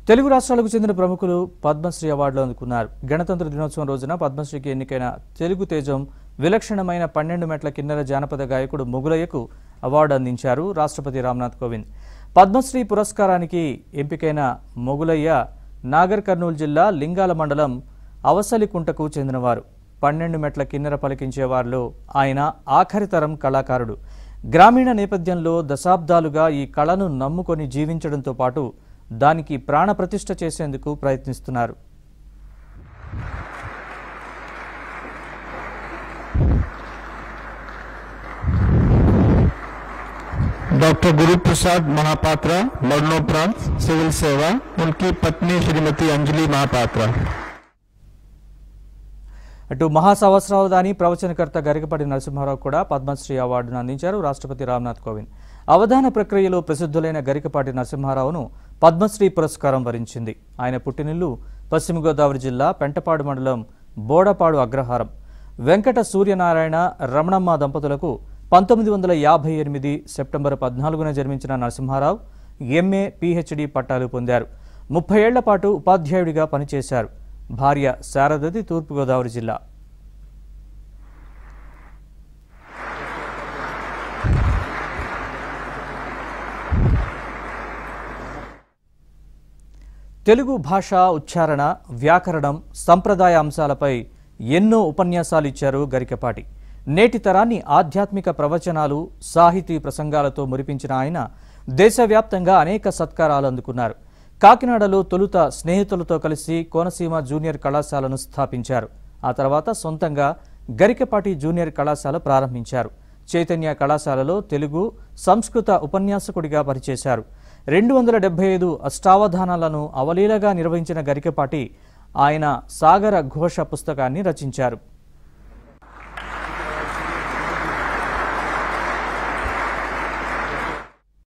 తెలుగు రాష్ట్రాలకు చెందిన ప్రముఖులు పద్మశ్రీ అవార్డులు అందుకున్నారు గణతంత్ర దినోత్సవం రోజున పద్మశ్రీకి ఎన్నికైన తెలుగు తేజం విలక్షణమైన పన్నెండు మెట్ల కిన్నెర జానపద గాయకుడు మొగులయ్యకు అవార్డు అందించారు రాష్ట్రపతి రామ్నాథ్ కోవింద్ పద్మశ్రీ పురస్కారానికి ఎంపికైన మొగులయ్య నాగర్ కర్నూలు జిల్లా లింగాల మండలం అవసలికుంటకు చెందినవారు పన్నెండు మెట్ల కిన్నెర పలికించే వారిలో ఆయన ఆఖరి తరం కళాకారుడు గ్రామీణ నేపథ్యంలో దశాబ్దాలుగా ఈ కళను నమ్ముకొని జీవించడంతో పాటు దానికి ప్రాణప్రతిష్ఠ చేసేందుకు ప్రయత్నిస్తున్నారు डॉक्टर गुरु प्रसाद महापात्रा मरणोपरांत सिविल सेवा उनकी पत्नी श्रीमती अंजलि महापात्रा అటు మహాసహస్రావధాని ప్రవచనకర్త గరికపాటి నరసింహారావు కూడా పద్మశ్రీ అవార్డును అందించారు రాష్ట్రపతి రామ్నాథ్ కోవింద్ అవధాన ప్రక్రియలో ప్రసిద్ధులైన గరికపాటి నరసింహారావును పద్మశ్రీ పురస్కారం వరించింది ఆయన పుట్టినిల్లు పశ్చిమ గోదావరి జిల్లా పెంటపాడు మండలం బోడపాడు అగ్రహారం వెంకట సూర్యనారాయణ రమణమ్మ దంపతులకు పంతొమ్మిది వందల యాభై ఎనిమిది సెప్టెంబర్ పద్నాలుగున జన్మించిన నరసింహారావు ఎంఏ పిహెచ్డి పట్టాలు పొందారు ముప్పై ఏళ్ల పాటు ఉపాధ్యాయుడిగా పనిచేశారు భార్య శారదది తూర్పుగోదావరి జిల్లా తెలుగు భాష ఉచ్చారణ వ్యాకరణం సంప్రదాయ అంశాలపై ఎన్నో ఉపన్యాసాలు ఇచ్చారు గరికపాటి నేటి తరాన్ని ఆధ్యాత్మిక ప్రవచనాలు సాహితీ ప్రసంగాలతో మురిపించిన ఆయన దేశవ్యాప్తంగా అనేక సత్కారాలు అందుకున్నారు కాకినాడలో తొలుత స్నేహితులతో కలిసి కోనసీమ జూనియర్ కళాశాలను స్థాపించారు ఆ తర్వాత సొంతంగా గరికపాటి జూనియర్ కళాశాల ప్రారంభించారు చైతన్య కళాశాలలో తెలుగు సంస్కృత ఉపన్యాసకుడిగా పనిచేశారు రెండు వందల డెబ్బై ఐదు అష్టావధానాలను అవలీలగా నిర్వహించిన గరికపాటి ఆయన సాగర ఘోష పుస్తకాన్ని రచించారు